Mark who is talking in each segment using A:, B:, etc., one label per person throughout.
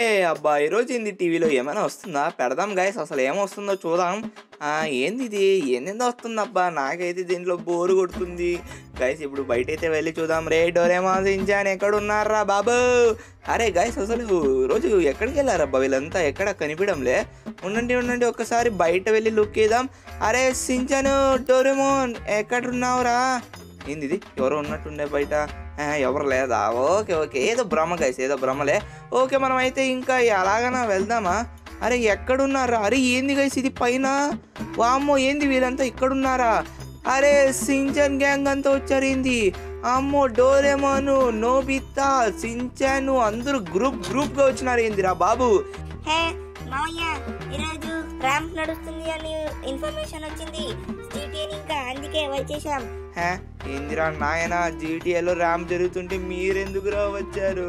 A: ఏ అబ్బా ఈరోజు ఏంది టీవీలో ఏమైనా వస్తుందా పెడదాం గైస్ అసలు ఏమొస్తుందో చూద్దాం ఆ, ఏంది ఇది ఏందేందో వస్తుంది అబ్బా నాకైతే దీంట్లో బోరు కొడుతుంది గైస్ ఇప్పుడు బయట అయితే వెళ్ళి చూద్దాం రే డోరేమా సించాన్ ఎక్కడ ఉన్నారా బాబు అరే గైస్ అసలు రోజు ఎక్కడికి వెళ్ళారబ్బా వీళ్ళంతా ఎక్కడ కనిపించడంలే ఉండండి ఉండండి ఒక్కసారి బయట వెళ్ళి లుక్ ఇద్దాం అరే సించాను డోరేమోన్ ఎక్కడున్నావురా ఏంది ఇది ఎవరో ఉన్నట్టుండే బయట ఆ, ఎవరు లేదా ఓకే ఓకే ఏదో భ్రమ గైస్ ఏదో భ్రమలే ఓకే మనం అయితే ఇంకా ఎలాగైనా వెళ్దామా అరే ఎక్కడున్నారా అరే ఏంది గైస్ ఇది పైన వామ్మో ఏంది వీళ్ళంతా ఇక్కడున్నారా అరే సించన్ గ్యాంగ్ అంతా వచ్చారు ఏంది అమ్మో డోరేమోను నోబితా సించాను అందరూ గ్రూప్ గ్రూప్ గా వచ్చినారు ఏందిరా బాబు
B: హే మావయ్య ఈరోజు ర్యాంప్ నడుస్తుంది అని ఇన్ఫర్మేషన్ వచ్చింది జీటీఎన్ ఇంకా అందుకే వచ్చేసాం
A: హే ఏందిరా నాయన జీటీఏలో ర్యాంప్ జరుగుతుంటే మీరెందుకురా వచ్చారు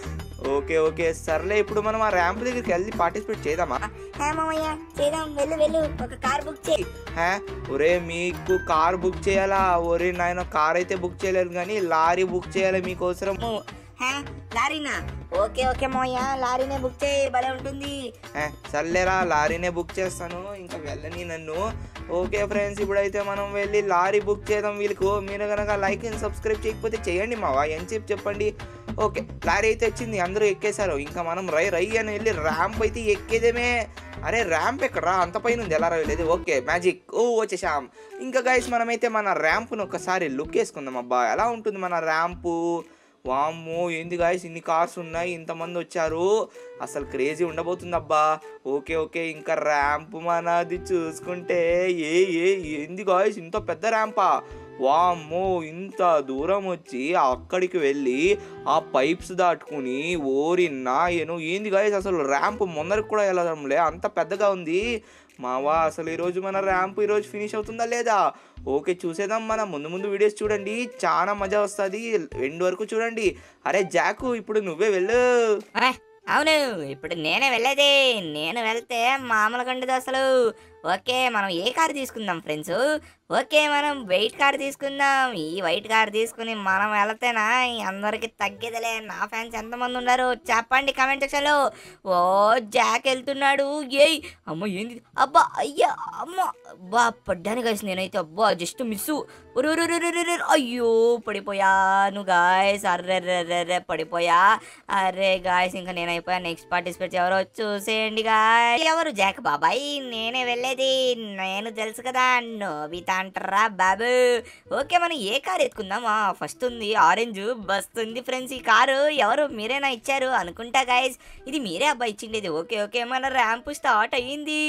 A: ఓకే ఓకే సర్లే ఇప్పుడు మనం ఆ ర్యాంప్ దగ్గరికి వెళ్ళి పార్టిసిపేట్ చేద్దామా
B: హే మావయ్య చేద్దాం వెళ్ళు వెళ్ళు ఒక కార్ బుక్ చేయి
A: హే ఒరే మీకు కార్ బుక్ చేయాలా ఒరే నాయన కార్ అయితే బుక్ చేయలేదు కానీ లారీ బుక్ చేయాలి మీకోసం
B: హే లారీనా ఓకే ఓకే మావయ్య లారీనే బుక్ చేయి భలే ఉంటుంది
A: హే, సర్లేరా లారీనే బుక్ చేస్తాను ఇంకా వెళ్ళని నన్ను ఓకే ఫ్రెండ్స్ ఇప్పుడైతే మనం వెళ్ళి లారీ బుక్ చేద్దాం వీళ్ళకు మీరు కనుక లైక్ అండ్ సబ్స్క్రైబ్ చేయకపోతే చేయండి మావా ఏం చెప్పి చెప్పండి ఓకే లారీ అయితే వచ్చింది అందరూ ఎక్కేశారు ఇంకా మనం రై రై అని వెళ్ళి ర్యాంప్ అయితే ఎక్కేదేమే అరే ర్యాంప్ ఎక్కడరా అంత పైన ఉంది ఎలా వెళ్ళేది ఓకే మ్యాజిక్ ఓ వచ్చేసాం ఇంకా గైస్ మనమైతే మన ర్యాంప్ను ఒకసారి లుక్ వేసుకుందాం అబ్బా ఎలా ఉంటుంది మన ర్యాంపు వామ్మో ఏంది గాయస్ ఇన్ని కార్స్ ఉన్నాయి ఇంతమంది వచ్చారు అసలు క్రేజీ ఉండబోతుంది అబ్బా ఓకే ఓకే ఇంకా ర్యాంప్ మనది చూసుకుంటే ఏ ఏ ఏంది గాయస్ ఇంత పెద్ద ర్యాంపా వామ్మో ఇంత దూరం వచ్చి అక్కడికి వెళ్ళి ఆ పైప్స్ దాటుకుని ఓరి నాయను ఏంది గాయస్ అసలు ర్యాంప్ ముందరికి కూడా వెళ్ళడంలే అంత పెద్దగా ఉంది మావా అసలు ఈరోజు మన ర్యాంప్ ఈరోజు ఫినిష్ అవుతుందా లేదా ఓకే చూసేద్దాం మన ముందు ముందు వీడియోస్ చూడండి చాలా మజా వస్తుంది ఎండ్ వరకు చూడండి అరే జాకు ఇప్పుడు నువ్వే వెళ్ళు
B: అరే అవును ఇప్పుడు నేనే వెళ్ళేది నేను వెళ్తే మామూలుగా ఉండదు అసలు ఓకే మనం ఏ కార్ తీసుకుందాం ఫ్రెండ్స్ ఓకే మనం వెయిట్ కార్ తీసుకుందాం ఈ వైట్ కార్ తీసుకుని మనం వెళతేనా ఈ అందరికి తగ్గేదిలే నా ఫ్యాన్స్ ఎంతమంది ఉన్నారు చెప్పండి కామెంట్ సెక్షన్లో ఓ జాక్ వెళ్తున్నాడు ఏయ్ అమ్మ ఏంది అబ్బా అయ్యా అమ్మ అబ్బా పడ్డాను కలిసి నేనైతే అబ్బా జస్ట్ మిస్సు అయ్యో పడిపోయాను గాయస్ అర్రెర్రెర్రె పడిపోయా అరే గాయస్ ఇంకా నేను అయిపోయా నెక్స్ట్ పార్టిసిపేట్ ఎవరో చూసేయండి గాయ్ ఎవరు జాక్ బాబాయ్ నేనే వెళ్ళేది నేను తెలుసు కదా నోబితా అంటారా బాబు ఓకే మనం ఏ కార్ ఎత్తుకుందామా ఫస్ట్ ఉంది ఆరెంజ్ బస్ ఉంది ఫ్రెండ్స్ ఈ కారు ఎవరు మీరేనా ఇచ్చారు అనుకుంటా గాయస్ ఇది మీరే అబ్బాయి ఇచ్చిండేది ఓకే ఓకే మన ర్యాంప్ స్టార్ట్ అయ్యింది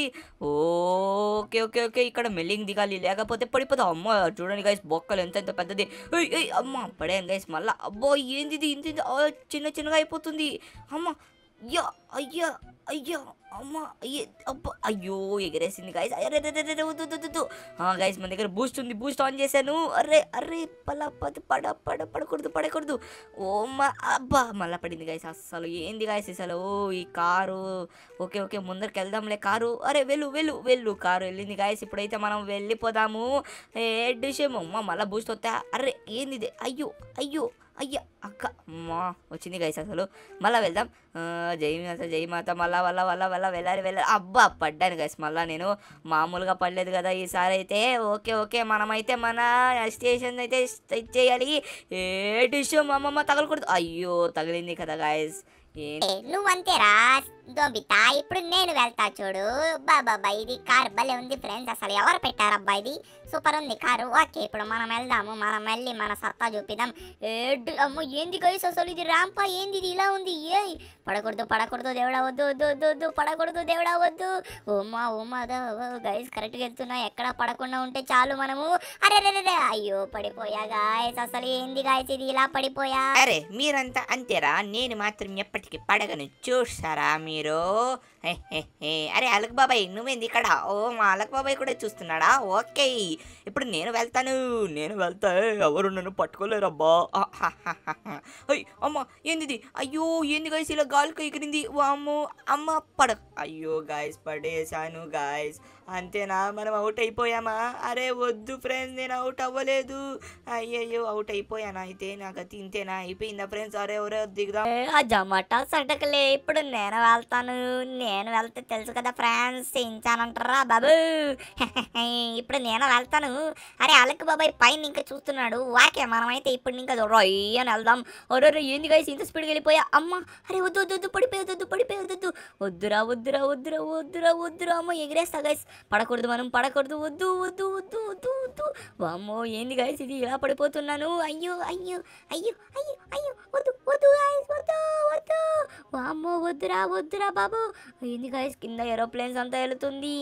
B: ఓకే ఓకే ఓకే ఇక్కడ మెల్లింగ్ దిగాలి లేకపోతే పడిపోతాం అమ్మ చూడండి గైస్ బొక్కలు ఎంత ఎంత పెద్దది ఏయ్, ఏయ్, అమ్మ పడేం గైస్ మళ్ళా అబ్బో ఏంది ఇది ఇంత ఇంత- ఆ, చిన్న చిన్నగా అయిపోతుంది అమ్మ అయ్యో అయ్యో అయ్యో అమ్మ అయ్యే అబ్బా అయ్యో ఎగరేసింది గైస్ గైస్ మన దగ్గర బూస్ట్ ఉంది బూస్ట్ ఆన్ చేశాను అరే అరే పల పద పడ పడ పడకూడదు పడకూడదు ఓ మా అబ్బా మళ్ళా పడింది గైస్ అస్సలు ఏంది గైస్ అసలు ఓ ఈ కారు ఓకే ఓకే ముందరికి వెళ్దాంలే కారు అరే వెళ్ళు వెళ్ళు వెళ్ళు కారు వెళ్ళింది గాయస్ ఇప్పుడైతే మనం వెళ్ళిపోదాము ఏ డిషేమో అమ్మ మళ్ళీ బూస్ట్ వస్తా అరే ఏంది ఇది అయ్యో అయ్యో అయ్యా అక్క అమ్మా వచ్చింది గైస్ అసలు మళ్ళీ వెళ్దాం ఆ, జై మాత జై మాత మళ్ళా మళ్ళా మళ్ళా మళ్ళా వెళ్ళాలి వెళ్ళాలి అబ్బా పడ్డాను గైస్ మళ్ళా నేను మామూలుగా పడలేదు కదా ఈసారి అయితే ఓకే ఓకే మనమైతే మన స్టేషన్ అయితే సెట్ చేయాలి ఏ డిషో మా అమ్మమ్మ తగలకూడదు అయ్యో తగిలింది కదా గాయస్ ఏం
C: ఏ, నువ్వంతేరా దోబితా ఇప్పుడు నేను వెళ్తా చూడు బాబా ఇది కార్ భలే ఉంది ఫ్రెండ్స్ అసలు ఎవరు పెట్టారబ్బా ఇది సూపర్ ఉంది కారు ఓకే ఇప్పుడు మనం వెళ్దాము మనం వెళ్ళి మన సత్తా చూపిద్దాం ఏడు అమ్మో ఏంది గైస్ అసలు ఇది ర్యాంపా ఏంది ఇది ఇలా ఉంది ఏ పడకూడదు పడకూడదు దేవుడా వద్దు వద్దు వద్దు వద్దు పడకూడదు దేవుడా వద్దు ఓమా ఓమా గైస్ కరెక్ట్గా వెళ్తున్నా ఎక్కడ పడకుండా ఉంటే చాలు మనము అరే రే రే, రే అయ్యో పడిపోయా గాయస్ అసలు ఏంది గాయస్ ఇది ఇలా పడిపోయా
B: అరే మీరంతా అంతేరా నేను మాత్రం ఎప్పటికీ పడగను చూస్తారా మీరు హే, హే, హే. అరే అలక్ బాబాయ్ నువ్వేంది ఇక్కడ ఓ మా అలక్ బాబాయ్ కూడా చూస్తున్నాడా ఓకే ఇప్పుడు నేను వెళ్తాను నేను వెళ్తా ఎవరు నన్ను పట్టుకోలేరబ్బా అయ్యి అమ్మ ఏంది అయ్యో ఏంది గాయస్ ఇలా గాలికి ఎగిరింది వామ్మో అమ్మ పడ అయ్యో గాయస్ పడేశాను గాయస్ అంతేనా మనం అవుట్ అయిపోయామా అరే వద్దు ఫ్రెండ్స్ నేను అవుట్ అవ్వలేదు అయ్యయ్యో అవుట్ అయిపోయానా అయితే నాకు అది ఇంతేనా అయిపోయిందా ఫ్రెండ్స్ అరే ఎవరో దిగుదాం
C: ఏ, ఆ జమాటా సటకలే ఇప్పుడు నేను వెళ్తాను నేను వెళ్తే తెలుసు కదా ఫ్రెండ్స్ చేయించానంటారా బాబు ఇప్పుడు నేను వెళ్తాను అరే అలక్ బాబాయ్ పైన ఇంకా చూస్తున్నాడు వాకే మనమైతే ఇప్పుడు ఇంకా రొయ్యి అని వెళ్దాం ఒరే ఏంది గైస్ ఇంత స్పీడ్కి వెళ్ళిపోయా అమ్మ అరే వద్దు వద్దు వద్దు పడిపోయి వద్దు పడిపోయి వద్దు వద్దురా వద్దురా వద్దురా వద్దురా వద్దురా అమ్మ ఎగిరేస్తా గైస్ పడకూడదు మనం పడకూడదు వద్దు వద్దు వద్దు వద్దు వద్దు వామ్మో ఏంది గైస్ ఇది ఇలా పడిపోతున్నాను అయ్యో అయ్యో అయ్యో అయ్యో అయ్యో వద్దు వద్దు గైస్ వద్దు వద్దు వామ్మో వద్దురా వద్దురా బాబు ఏంది గైస్ కింద ఏరోప్లేన్స్ అంతా వెళుతుంది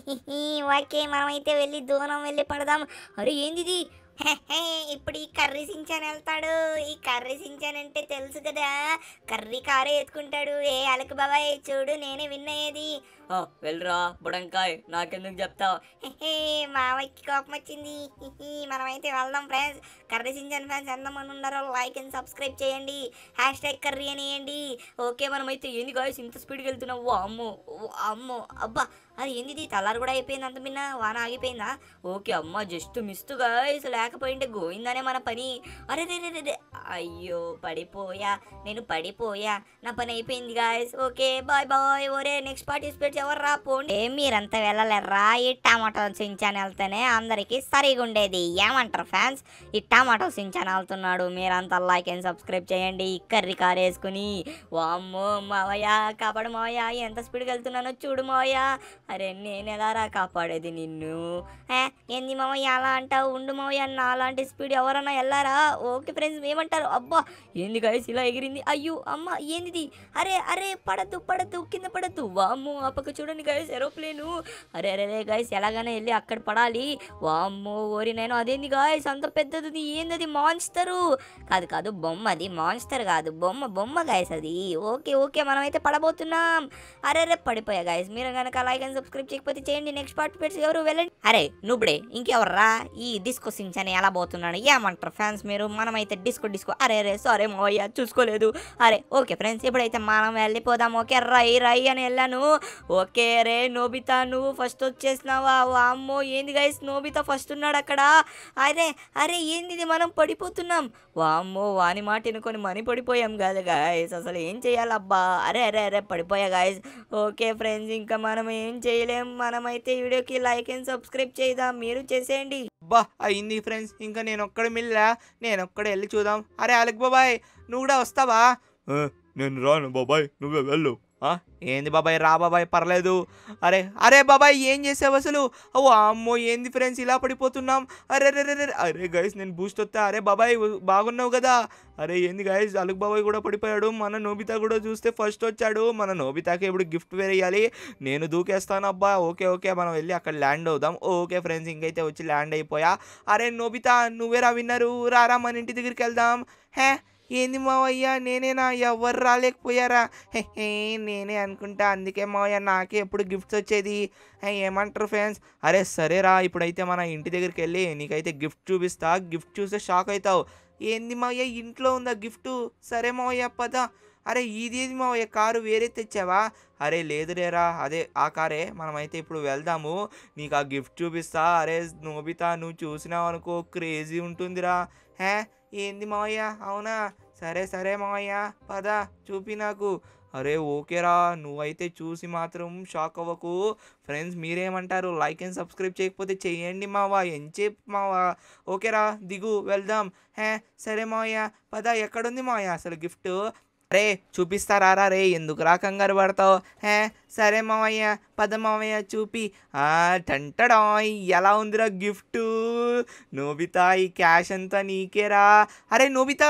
C: ఓకే మనమైతే వెళ్ళి దూరం వెళ్ళి పడదాం అరే ఏంది ఇది ఇప్పుడు ఈ కర్రీ సించాన్ వెళ్తాడు ఈ కర్రీ సించాన్ అంటే తెలుసు కదా కర్రీ కారే ఎత్తుకుంటాడు ఏ అలక బాబాయ్ చూడు నేనే విన్ అయ్యేది
B: వెళ్ళరా బుడంకాయ్ నాకెందుకు చెప్తావు
C: హే, మావయ్యకి కోపం వచ్చింది హిహి, మనమైతే వెళ్దాం ఫ్రెండ్స్ కర్రీ సింజన్ ఫ్యాన్స్ ఎంతమంది ఉన్నారో లైక్ అండ్ సబ్స్క్రైబ్ చేయండి హ్యాష్ ట్యాగ్ కర్రీ అని వేయండి
B: ఓకే మనమైతే ఏంది గాయస్ ఇంత స్పీడ్కి వెళ్తున్నావు ఓ అమ్మో ఓ అమ్మో అబ్బా అది ఏంది ఇది తలారు కూడా అయిపోయింది అంత మిన్న వాన ఆగిపోయిందా ఓకే అమ్మ జస్ట్ మిస్తు గాయస్ లేకపోయింటే గోయిందనే మన పని అరే రే రే రే రే. అయ్యో పడిపోయా నేను పడిపోయా నా పని అయిపోయింది గాయస్ ఓకే బాయ్ బాయ్ ఒరే నెక్స్ట్ పార్టిసిపేట్ ఎవరు రా పోండి
C: ఏ మీరంతా వెళ్ళలేరా ఈ టమాటో సించాన్ వెళ్తేనే అందరికి సరిగా ఉండేది ఏమంటారు ఫ్యాన్స్
B: ఈ టమాటో సించాన్ వెళ్తున్నాడు మీరంతా లైక్ అండ్ సబ్స్క్రైబ్ చేయండి ఈ కర్రీ కార్ వేసుకుని వామ్మో మావయ్య కాపాడు మావయ్య ఎంత స్పీడ్కి వెళ్తున్నానో చూడు మావయ్య అరే నేను ఎలా రా కాపాడేది నిన్ను ఏ, ఏంది మావయ్య అలా అంటావు ఉండు మావయ్య నా అలాంటి స్పీడ్ ఎవరన్నా వెళ్ళారా ఓకే ఫ్రెండ్స్ ఏమంటారు అబ్బా ఏంది గైస్ ఇలా ఎగిరింది అయ్యో అమ్మ ఏంది అరే అరే పడద్దు పడద్దు కింద పడద్దు వామ్మో ఆ పక్క చూడండి గైస్ ఏరోప్లేను అరే అరే అరే గైస్ ఎలాగైనా వెళ్ళి అక్కడ పడాలి వామ్మో ఓరి నేను అదేంది గాయస్ అంత పెద్దది ఏందది మాన్స్టరు కాదు కాదు బొమ్మ అది మాన్స్టర్ కాదు బొమ్మ బొమ్మ గాయస్ అది ఓకే ఓకే మనమైతే పడబోతున్నాం అరే అరే పడిపోయా గాయస్ మీరు కనుక లైక్ అండ్ సబ్స్క్రైబ్ చేయకపోతే చేయండి నెక్స్ట్ పార్ట్ పెట్టి ఎవరు వెళ్ళండి అరే నువ్వుడే ఇంకెవర్రా ఈ డిస్కో సించని ఎలా పోతున్నాడు ఏమంటారు ఫ్యాన్స్ మీరు మనమైతే డిస్కో డిస్కో అరే అరే సారీ మోయ్య చూసుకోలేదు అరే ఓకే ఫ్రెండ్స్ ఇప్పుడైతే మనం వెళ్ళిపోదాం ఓకే రై రై అని వెళ్ళాను ఓకే రే నోబితా నువ్వు ఫస్ట్ వచ్చేసినావా అమ్మో ఏంది గైస్ నోబితా ఫస్ట్ ఉన్నాడు అక్కడ అరే అరే ఏంది ఇది మనం పడిపోతున్నాం వామ్మో వాని మాట వినుకొని మని పడిపోయాం కదా గాయస్ అసలు ఏం చేయాలబ్బా అరే అరే అరే పడిపోయా గాయస్ ఓకే ఫ్రెండ్స్ ఇంకా మనం ఏం చేయలేం మనమైతే ఈ వీడియోకి లైక్ అండ్ సబ్స్క్రైబ్ చేద్దాం మీరు చేసేయండి
A: అబ్బా అయింది ఫ్రెండ్స్ ఇంకా నేను ఒక్కడ మిల్లా నేను ఒక్కడ వెళ్ళి చూద్దాం అరే అలక్ బాబాయ్ నువ్వు కూడా వస్తావా
D: నేను రాను బాబాయ్ నువ్వే వెళ్ళు
A: ఆ, ఏంది బాబాయ్ రా బాబాయ్ పర్లేదు అరే అరే బాబాయ్ ఏం చేసావు అసలు ఓ అమ్మో ఏంది ఫ్రెండ్స్ ఇలా పడిపోతున్నాం అరే అరే అరే అరే, అరే గైస్ నేను బూస్ట్ వస్తా అరే బాబాయ్ బాగున్నావు కదా అరే ఏంది గైస్ అలుగు బాబాయ్ కూడా పడిపోయాడు మన నోబితా కూడా చూస్తే ఫస్ట్ వచ్చాడు మన నోబితాకి ఇప్పుడు గిఫ్ట్ వేరేయాలి నేను దూకేస్తాను అబ్బా ఓకే ఓకే మనం వెళ్ళి అక్కడ ల్యాండ్ అవుదాం ఓకే ఫ్రెండ్స్ ఇంకైతే వచ్చి ల్యాండ్ అయిపోయా అరే నోబితా నువ్వేరా విన్నరు రారా మన ఇంటి దగ్గరికి వెళ్దాం హే ఏంది మావయ్య నేనేనా ఎవరు రాలేకపోయారా హే హే, నేనే అనుకుంటా అందుకే మావయ్య నాకే ఎప్పుడు గిఫ్ట్స్ వచ్చేది హే, ఏమంటారు ఫ్రెండ్స్ అరే సరేరా ఇప్పుడైతే మన ఇంటి దగ్గరికి వెళ్ళి నీకైతే గిఫ్ట్ చూపిస్తా గిఫ్ట్ చూస్తే షాక్ అవుతావు ఏంది మావయ్య ఇంట్లో ఉందా గిఫ్ట్ సరే మావయ్య పద అరే ఇదేది మావయ్య కారు వేరే తెచ్చావా అరే లేదు రేరా అదే ఆ కారే మనమైతే ఇప్పుడు వెళ్దాము నీకు ఆ గిఫ్ట్ చూపిస్తా అరే నోబితా నువ్వు చూసినావు అనుకో క్రేజీ ఉంటుందిరా హే ఏంది మావయ్య అవునా సరే సరే మావయ్య పద చూపి నాకు అరే ఓకేరా నువ్వైతే చూసి మాత్రం షాక్ అవ్వకు ఫ్రెండ్స్ మీరేమంటారు లైక్ అండ్ సబ్స్క్రైబ్ చేయకపోతే చేయండి మావా ఎంచేపు మావా ఓకేరా దిగు వెళ్దాం హే సరే మావయ్య పద ఎక్కడుంది మావయ్య అసలు గిఫ్ట్ రే చూపిస్తారా రే ఎందుకు రా కంగారు పడతావు హే సరే మావయ్య పద మావయ్య చూపి ఆ టంటడాయ్ ఎలా ఉందిరా గిఫ్ట్ నోబితా ఈ క్యాష్ అంతా నీకేరా అరే నోబితా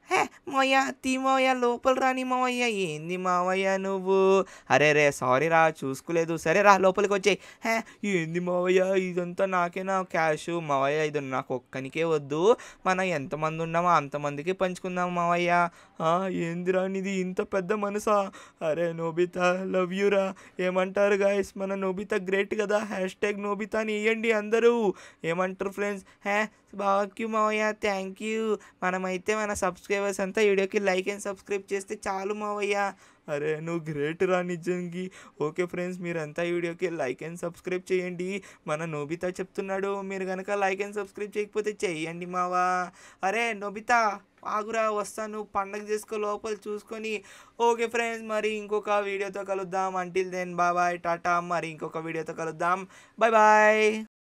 A: హే మావయ్య తీ మావయ్య లోపల రాని మావయ్య ఏంది మావయ్య నువ్వు అరే రే సారీ రా చూసుకోలేదు సరే రా లోపలికి వచ్చాయి హే ఏంది మావయ్య ఇదంతా నాకేనా క్యాష్ మావయ్య ఇది నాకు ఒక్కనికే వద్దు మనం ఎంతమంది ఉన్నామో అంతమందికి పంచుకుందాం మావయ్య
D: ఆ, ఏందిరా నీది ఇంత పెద్ద మనసా అరే నోబితా లవ్ యూరా ఏమంటారు గాయస్ మన నోబితా గ్రేట్ కదా హ్యాష్ ట్యాగ్ నోబితాని ఇవ్వండి అందరూ ఏమంటారు ఫ్రెండ్స్
A: హే బాక్యూ మావయ్య థ్యాంక్ యూ మనమైతే మన సబ్స్క్రైబర్స్ అంతా వీడియోకి లైక్ అండ్ సబ్స్క్రైబ్ చేస్తే చాలు మావయ్య
D: అరే నువ్వు గ్రేట్ రా నిజంకి ఓకే ఫ్రెండ్స్ మీరంతా ఈ వీడియోకి లైక్ అండ్ సబ్స్క్రైబ్ చేయండి
A: మన నోబితా చెప్తున్నాడు మీరు కనుక లైక్ అండ్ సబ్స్క్రైబ్ చేయకపోతే చెయ్యండి మావా అరే నోబితా ఆగురా వస్తాను పండగ చేసుకో లోపల చూసుకొని ఓకే ఫ్రెండ్స్ మరి ఇంకొక వీడియోతో కలుద్దాం అంటిల్ దెన్ బాయ్ టాటా మరి ఇంకొక వీడియోతో కలుద్దాం బాయ్ బాయ్